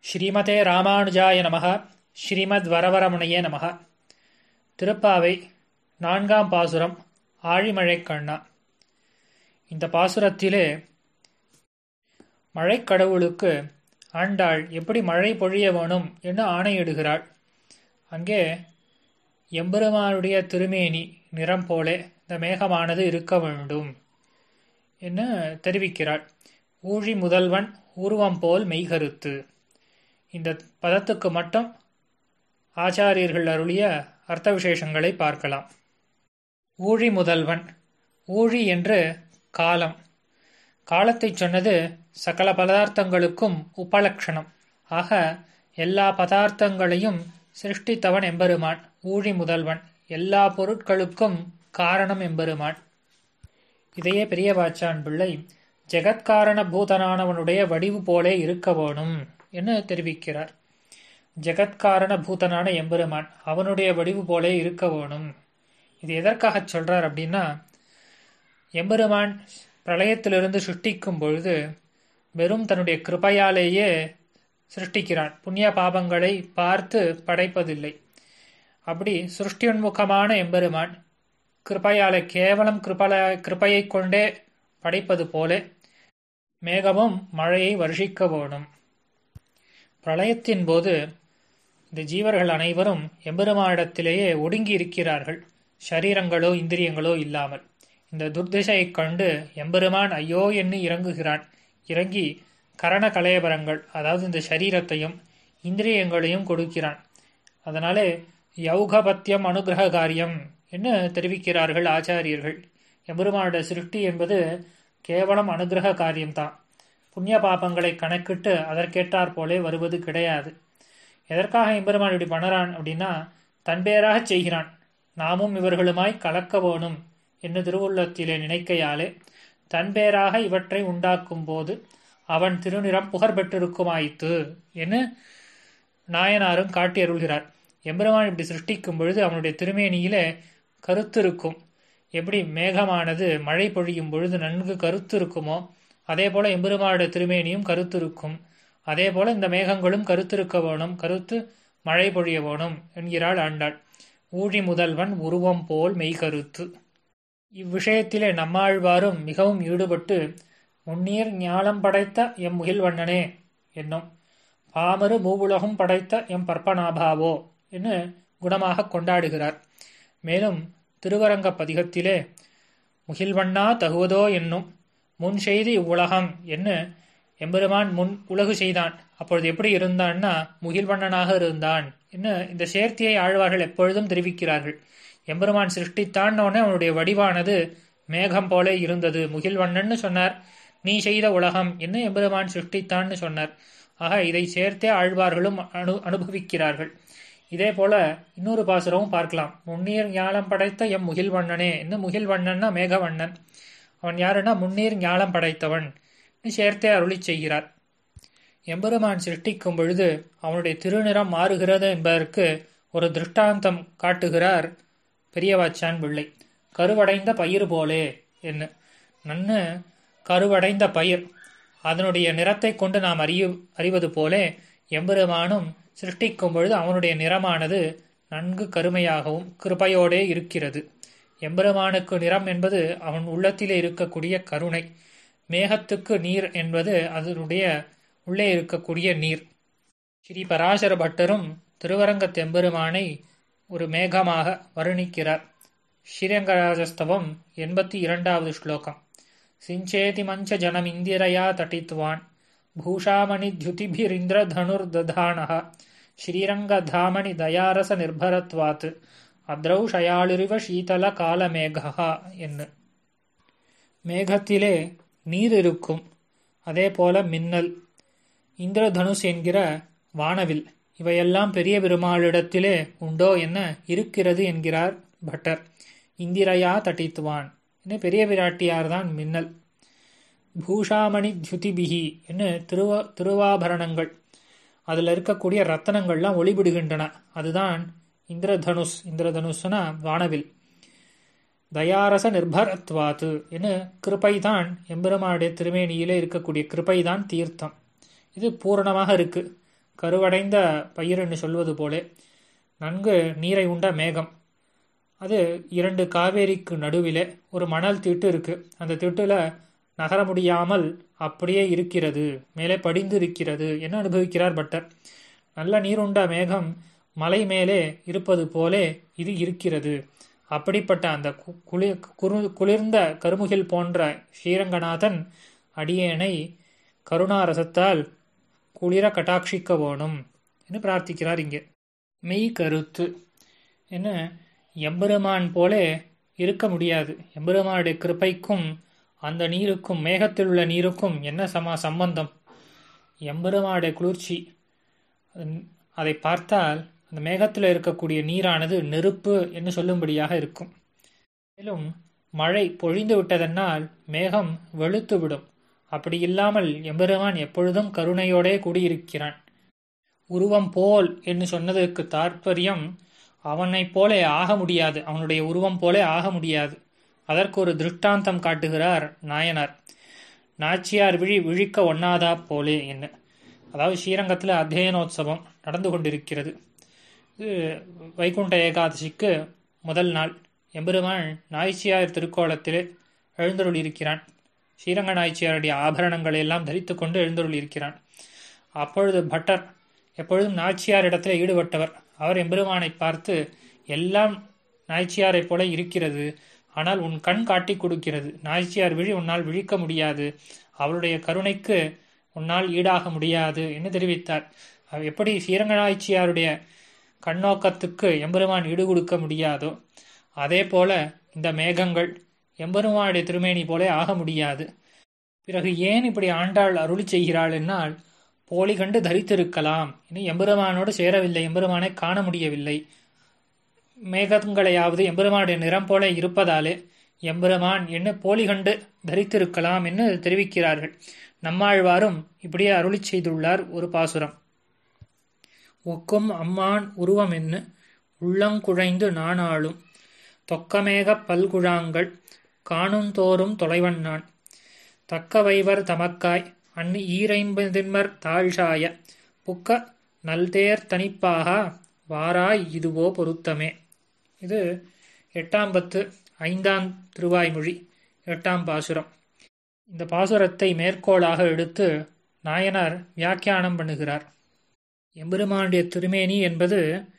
ஸ்ரீமதே ராமானுஜாய நமக ஸ்ரீமத் வரவரமுனையே நமக திருப்பாவை நான்காம் பாசுரம் ஆழிமழைக் கண்ணா இந்த பாசுரத்திலே மழைக்கடவுளுக்கு ஆண்டாள் எப்படி மழை பொழிய வேணும் என்று ஆணையிடுகிறாள் அங்கே எம்பெருமானுடைய திருமேனி நிறம் போலே இந்த மேகமானது இருக்க வேண்டும் என்று தெரிவிக்கிறாள் ஊழி முதல்வன் உருவம் போல் மெய்கருத்து இந்த பதத்துக்கு மட்டும் ஆச்சாரியர்கள் அருளிய அர்த்த விசேஷங்களை பார்க்கலாம் ஊழி முதல்வன் ஊழி என்று காலம் காலத்தை சொன்னது சகல பதார்த்தங்களுக்கும் உபலட்சணம் ஆக எல்லா பதார்த்தங்களையும் சிருஷ்டித்தவன் எம்பெருமான் ஊழி முதல்வன் எல்லா பொருட்களுக்கும் காரணம் எம்பெருமான் இதையே பெரிய வாச்சான் பிள்ளை ஜெகத்காரண பூதனானவனுடைய வடிவு போலே இருக்க வேணும் என்று தெரிவிக்கிறார் ஜெகத்காரண பூதனான எம்பெருமான் அவனுடைய வடிவு போலே இருக்க வேணும் இது எதற்காக சொல்றார் அப்படின்னா எம்பெருமான் பிரளயத்திலிருந்து சிருஷ்டிக்கும் பொழுது வெறும் தன்னுடைய கிருபையாலேயே சிருஷ்டிக்கிறான் புண்ணிய பாபங்களை பார்த்து படைப்பதில்லை அப்படி சிருஷ்டியுன்முகமான எம்பெருமான் கிருபையாலே கேவலம் கிருபல கிருபையை கொண்டே படைப்பது போல மேகமும் மழையை வருஷிக்க வேணும் பிரளயத்தின் போது இந்த ஜீவர்கள் அனைவரும் எம்பெருமானிடத்திலேயே ஒடுங்கி இருக்கிறார்கள் சரீரங்களோ இந்திரியங்களோ இல்லாமல் இந்த துர்திசையைக் கண்டு எம்பெருமான் ஐயோ என்று இறங்குகிறான் இறங்கி கரண கலையபரங்கள் அதாவது இந்த சரீரத்தையும் இந்திரியங்களையும் கொடுக்கிறான் அதனாலே யௌகபத்தியம் அனுகிரக காரியம் என்று தெரிவிக்கிறார்கள் ஆச்சாரியர்கள் எம்பெருமானோட சிருஷ்டி என்பது கேவலம் அனுகிரக காரியம்தான் புண்ணிய பாபங்களை கணக்கிட்டு அதற்கேற்றாற் போலே வருவது கிடையாது எதற்காக எம்பெருமான் இப்படி பண்ணுறான் அப்படின்னா தன் பேராக செய்கிறான் நாமும் இவர்களுமாய் கலக்க வேணும் என்று திருவுள்ளத்திலே நினைக்கையாலே தன் பேராக இவற்றை உண்டாக்கும் போது அவன் திருநிறம் புகழ் பெற்றிருக்குமாயித்து என்று நாயனாரும் காட்டி அருள்கிறார் எம்பெருமான் இப்படி சிருஷ்டிக்கும் பொழுது அவனுடைய திருமேனியிலே கருத்து இருக்கும் எப்படி மேகமானது மழை பொழியும் பொழுது நன்கு கருத்து இருக்குமோ அதே போல எம்பெருமானுடைய திருமேனியும் கருத்து இருக்கும் அதே போல இந்த மேகங்களும் கருத்திருக்க வேணும் கருத்து மழை பொழிய வேணும் என்கிறாள் ஆண்டாள் ஊழி முதல்வன் உருவம் போல் மெய்கருத்து இவ்விஷயத்திலே நம்மாழ்வாரும் மிகவும் ஈடுபட்டு முன்னீர் ஞானம் படைத்த எம் முகில்வண்ணனே என்னும் பாமரு மூவுலகும் படைத்த எம் பற்பனாபாவோ என்று குணமாக கொண்டாடுகிறார் மேலும் திருவரங்க பதிகத்திலே முகில்வண்ணா தகுவதோ என்னும் முன் செய்து இவ்வுலகம் என்று எம்பெருமான் முன் உலகு செய்தான் அப்பொழுது எப்படி இருந்தான்னா முகில்வண்ணனாக இருந்தான் என்ன இந்த சேர்த்தியை ஆழ்வார்கள் எப்பொழுதும் தெரிவிக்கிறார்கள் எம்பெருமான் சிருஷ்டித்தான் அவனுடைய வடிவானது மேகம் போல இருந்தது முகில்வண்ணன்னு சொன்னார் நீ செய்த உலகம் என்ன எம்பெருமான் சிருஷ்டித்தான்னு சொன்னார் ஆக இதை சேர்த்தே ஆழ்வார்களும் அனு அனுபவிக்கிறார்கள் இதே போல இன்னொரு பாசுரமும் பார்க்கலாம் முன்னீர் ஞானம் படைத்த எம் முகில்வண்ணனே என்ன முகில்வண்ணன்னா மேகவண்ணன் அவன் யாருன்னா முன்னீர் ஞானம் படைத்தவன் சேர்த்தே அருளி செய்கிறார் எம்பெருமான் சிருஷ்டிக்கும் பொழுது அவனுடைய திருநிறம் மாறுகிறது என்பதற்கு ஒரு திருஷ்டாந்தம் காட்டுகிறார் பெரியவாச்சான் பிள்ளை கருவடைந்த பயிர் போலே என்ன நன்னு கருவடைந்த பயிர் அதனுடைய நிறத்தை கொண்டு நாம் அறிய அறிவது போலே எம்பெருமானும் சிருஷ்டிக்கும் பொழுது அவனுடைய நிறமானது நன்கு கருமையாகவும் கிருபையோடே இருக்கிறது எம்பெருமானுக்கு நிறம் என்பது அவன் உள்ளத்திலே இருக்கக்கூடிய கருணை மேகத்துக்கு நீர் என்பது அதனுடைய உள்ளே இருக்கக்கூடிய நீர் ஸ்ரீ பராசர பட்டரும் திருவரங்க தெம்பெருமானை ஒரு மேகமாக வருணிக்கிறார் ஸ்ரீரங்கராஜஸ்தவம் எண்பத்தி இரண்டாவது ஸ்லோகம் சிஞ்சேதி மஞ்ச ஜனம் இந்திரயா தட்டித்வான் பூஷாமணி தியுதிபிரிந்திர தனுர்ததானः ஸ்ரீரங்கதாமணி தயாரச நிர்பரத்வாத் அத்ரௌஷயாளிரிவ சீதல காலமேகா என்று மேகத்திலே நீர் இருக்கும் அதே போல மின்னல் இந்திரதனுஷ் என்கிற வானவில் இவையெல்லாம் பெரிய பெருமாளிடத்திலே உண்டோ என்ன இருக்கிறது என்கிறார் பட்டர் இந்திரையா தட்டித்துவான் என்ன பெரிய பிராட்டியார் தான் மின்னல் பூஷாமணி தியுதிபிகி என்ன திருவ திருவாபரணங்கள் அதில் இருக்கக்கூடிய ரத்தனங்கள்லாம் ஒளிபிடுகின்றன அதுதான் இந்திரதனுஷ் இந்திரதனுஷ்னா வானவில் தயாரச நிர்பரத்வாத்து என கிருப்பைதான் எம்பெருமானுடைய திருமேனியிலே இருக்கக்கூடிய கிருப்பைதான் தீர்த்தம் இது பூரணமாக இருக்கு கருவடைந்த பயிர் என்று சொல்வது போலே நன்கு நீரை உண்ட மேகம் அது இரண்டு காவேரிக்கு நடுவிலே ஒரு மணல் திட்டு இருக்கு அந்த திட்டுல நகர முடியாமல் அப்படியே இருக்கிறது மேலே படிந்து இருக்கிறது என்ன அனுபவிக்கிறார் பட்டர் நல்ல நீருண்ட மேகம் மலை மேலே இருப்பது போலே இது இருக்கிறது அப்படிப்பட்ட அந்த குளிர் குறு குளிர்ந்த கருமுகில் போன்ற ஸ்ரீரங்கநாதன் அடியேனை கருணாரசத்தால் குளிர கட்டாட்சிக்க வேணும் என்று பிரார்த்திக்கிறார் இங்கே மெய் கருத்து என்ன எம்பெருமான் போலே இருக்க முடியாது எம்பெருமானுடைய கிருப்பைக்கும் அந்த நீருக்கும் மேகத்தில் உள்ள நீருக்கும் என்ன சமா சம்பந்தம் எம்பெருமானுடைய குளிர்ச்சி அதை பார்த்தால் அந்த மேகத்தில் இருக்கக்கூடிய நீரானது நெருப்பு என்று சொல்லும்படியாக இருக்கும் மேலும் மழை பொழிந்து விட்டதனால் மேகம் வெளுத்து விடும் அப்படி இல்லாமல் எம்பெருமான் எப்பொழுதும் கருணையோடே கூடியிருக்கிறான் உருவம் போல் என்று சொன்னதற்கு தாற்பயம் அவனைப் போலே ஆக முடியாது அவனுடைய உருவம் போலே ஆக முடியாது அதற்கு ஒரு திருஷ்டாந்தம் காட்டுகிறார் நாயனார் நாச்சியார் விழி விழிக்க ஒண்ணாதா போலே என்ன அதாவது ஸ்ரீரங்கத்தில் அத்தியனோத்சவம் நடந்து கொண்டிருக்கிறது இது வைகுண்ட ஏகாதசிக்கு முதல் நாள் எம்பெருமான் நாய்ச்சியார் திருக்கோலத்திலே எழுந்தருள் இருக்கிறான் ஸ்ரீரங்க நாய்ச்சியாருடைய ஆபரணங்களை எல்லாம் தரித்து கொண்டு எழுந்தருள் இருக்கிறான் அப்பொழுது பட்டர் எப்பொழுதும் நாச்சியார் இடத்துல ஈடுபட்டவர் அவர் எம்பெருமானை பார்த்து எல்லாம் நாய்ச்சியாரைப் போல இருக்கிறது ஆனால் உன் கண் காட்டி கொடுக்கிறது நாய்ச்சியார் விழி உன்னால் விழிக்க முடியாது அவளுடைய கருணைக்கு உன்னால் ஈடாக முடியாது என்று தெரிவித்தார் எப்படி ஸ்ரீரங்க நாய்ச்சியாருடைய கண்ணோக்கத்துக்கு எம்பெருமான் ஈடு கொடுக்க முடியாதோ அதே போல இந்த மேகங்கள் எம்பெருமானுடைய திருமேனி போல ஆக முடியாது பிறகு ஏன் இப்படி ஆண்டாள் அருளி செய்கிறாள் என்னால் போலி கண்டு தரித்திருக்கலாம் இனி எம்பெருமானோடு சேரவில்லை எம்பெருமானை காண முடியவில்லை மேகங்களையாவது எம்பெருமானுடைய நிறம் போல இருப்பதாலே எம்பெருமான் என்ன போலி கண்டு தரித்திருக்கலாம் என்று தெரிவிக்கிறார்கள் நம்மாழ்வாரும் இப்படியே அருளி செய்துள்ளார் ஒரு பாசுரம் ஒக்கும் அம்மான் உருவம் என்ன உள்ளங்குழைந்து நானாளும் தொக்கமேகப் பல்குழாங்கள் காணுந்தோறும் தொலைவண்ணான் தக்க வைவர் தமக்காய் அன்னு ஈரைம்பதின்மர் தாழ்சாய புக்க நல்தேர் தனிப்பாக வாராய் இதுவோ பொருத்தமே இது எட்டாம் பத்து ஐந்தாம் திருவாய்மொழி எட்டாம் பாசுரம் இந்த பாசுரத்தை மேற்கோளாக எடுத்து நாயனார் வியாக்கியானம் பண்ணுகிறார் எம்பெருமானுடைய திருமேனி என்பது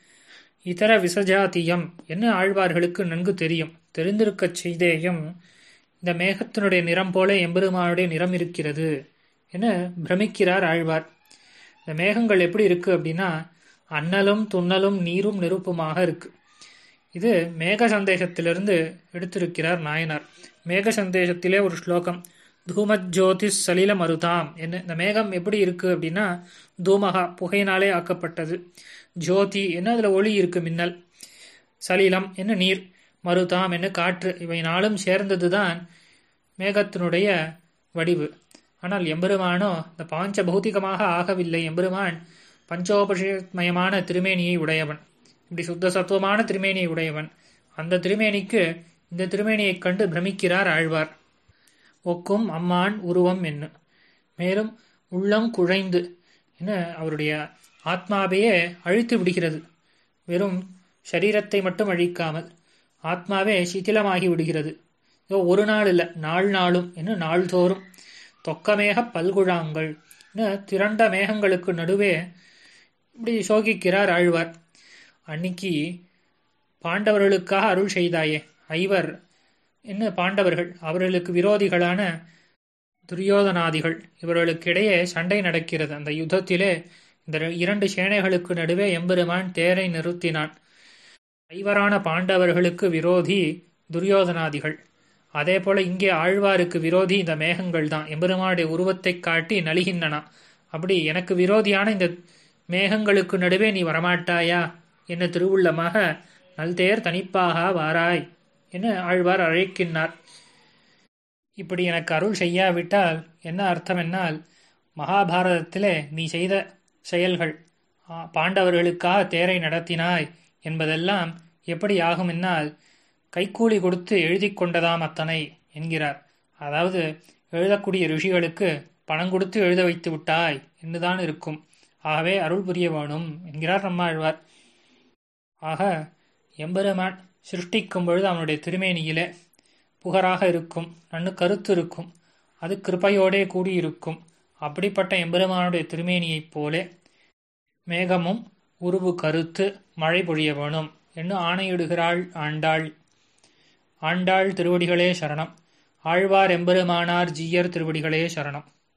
இதர விசஜாத்தியம் என்ன ஆழ்வார்களுக்கு நன்கு தெரியும் தெரிந்திருக்கச் செய்தேயும் இந்த மேகத்தினுடைய நிறம் போல எம்பெருமானுடைய நிறம் இருக்கிறது என பிரமிக்கிறார் ஆழ்வார் இந்த மேகங்கள் எப்படி இருக்கு அப்படின்னா அண்ணலும் துண்ணலும் நீரும் நெருப்புமாக இருக்கு இது மேக சந்தேகத்திலிருந்து எடுத்திருக்கிறார் நாயனார் மேக சந்தேகத்திலே ஒரு ஸ்லோகம் தூமஜோதி சலில மருதாம் என்ன இந்த மேகம் எப்படி இருக்கு அப்படின்னா தூமகா புகையினாலே ஆக்கப்பட்டது ஜோதி என்ன அதுல ஒளி இருக்கு மின்னல் சலிலம் என்ன நீர் மருதாம் என்ன காற்று இவை நாளும் சேர்ந்ததுதான் மேகத்தினுடைய வடிவு ஆனால் எம்பெருமானோ இந்த பாஞ்ச பௌத்திகமாக ஆகவில்லை எம்பெருமான் பஞ்சோபஷமயமான திருமேனியை உடையவன் இப்படி சுத்த சத்துவமான திருமேனியை உடையவன் அந்த திருமேனிக்கு இந்த திருமேனியைக் கண்டு பிரமிக்கிறார் ஆழ்வார் ஒக்கும் அம்மான் உருவம் என்ன மேலும் உள்ளம் குழைந்து என அவருடைய ஆத்மாவையே அழித்து விடுகிறது வெறும் சரீரத்தை மட்டும் அழிக்காமல் ஆத்மாவே சிதிலமாகி விடுகிறது இதோ ஒரு நாள் இல்லை நாள் நாளும் என்ன நாள்தோறும் தொக்கமேக பல்குழாங்கள் திரண்ட மேகங்களுக்கு நடுவே இப்படி சோகிக்கிறார் ஆழ்வார் அன்னைக்கு பாண்டவர்களுக்காக அருள் செய்தாயே ஐவர் என்ன பாண்டவர்கள் அவர்களுக்கு விரோதிகளான துரியோதனாதிகள் இவர்களுக்கிடையே சண்டை நடக்கிறது அந்த யுத்தத்திலே இந்த இரண்டு சேனைகளுக்கு நடுவே எம்பெருமான் தேரை நிறுத்தினான் ஐவரான பாண்டவர்களுக்கு விரோதி துரியோதனாதிகள் அதே போல இங்கே ஆழ்வாருக்கு விரோதி இந்த மேகங்கள் தான் எம்பெருமானுடைய உருவத்தை காட்டி நலிகின்றன அப்படி எனக்கு விரோதியான இந்த மேகங்களுக்கு நடுவே நீ வரமாட்டாயா என்ன திருவுள்ளமாக நல்தேர் தனிப்பாக வாராய் என ஆழ்வார் அழைக்கின்றார் இப்படி எனக்கு அருள் செய்யாவிட்டால் என்ன அர்த்தம் என்னால் மகாபாரதத்திலே நீ செய்த செயல்கள் பாண்டவர்களுக்காக தேரை நடத்தினாய் என்பதெல்லாம் எப்படி ஆகும் என்னால் கைக்கூலி கொடுத்து எழுதி கொண்டதாம் அத்தனை என்கிறார் அதாவது எழுதக்கூடிய ரிஷிகளுக்கு பணம் கொடுத்து எழுத வைத்து விட்டாய் என்றுதான் இருக்கும் ஆகவே அருள் புரிய வேணும் என்கிறார் நம்மாழ்வார் ஆக எம்பெருமான் சிருஷ்டிக்கும் பொழுது அவனுடைய திருமேனியிலே புகராக இருக்கும் நன்னு கருத்து இருக்கும் அது கிருப்பையோடே கூடியிருக்கும் அப்படிப்பட்ட எம்பெருமானுடைய திருமேனியைப் போலே மேகமும் உருவு கருத்து மழை பொழிய வேணும் என்று ஆணையிடுகிறாள் ஆண்டாள் ஆண்டாள் திருவடிகளே சரணம் ஆழ்வார் எம்பெருமானார் ஜீயர் திருவடிகளே சரணம்